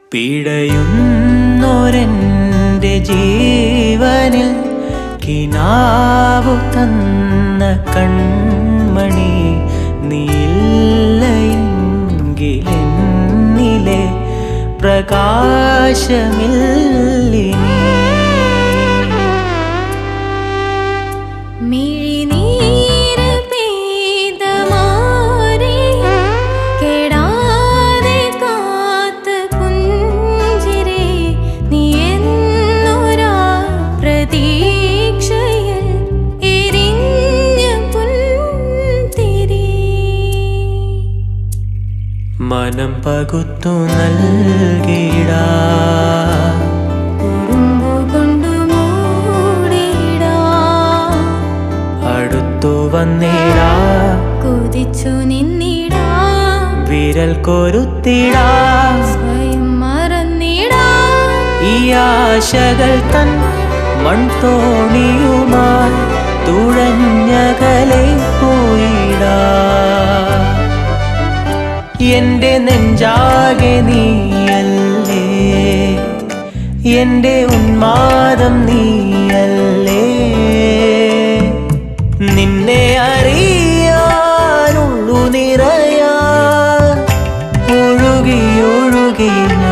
പിടയുന്നൊരെൻ്റെ ജീവനിൽ കിനാവു തന്ന കൺമണി നീല്ലയെങ്കിലെന്നിലെ പ്രകാശമില്ലിനി മിഴിനീര് പെയ്ത മാറി കെടാതെ കാത്ത പുഞ്ചിരേ നീ എന്നൊരാ പ്രതീക്ഷയിൽ എരിഞ്ഞ പുൻതിരി മനം പകുത്തു നൽകിടാ കുറുമ്പു കൊണ്ടു മൂടിടാ അടുത്തു വന്നിടാ കുതിച്ചു നിന്നിടാ വിരൽ കൊരുത്തിടാ സ്വയം മറന്നിടാ ഈ ആശകൾ തൻ മൺതോണിയുമായി തുഴഞ്ഞകലെ പോയിടാ എന്റെ നെഞ്ചാകെ നീയല്ലേ എന്റെ ഉന്മാദം നീയല്ലേ നിന്നെ അറിയാനുള്ളു നിറയാൻ ഒഴുകി ഒഴുകി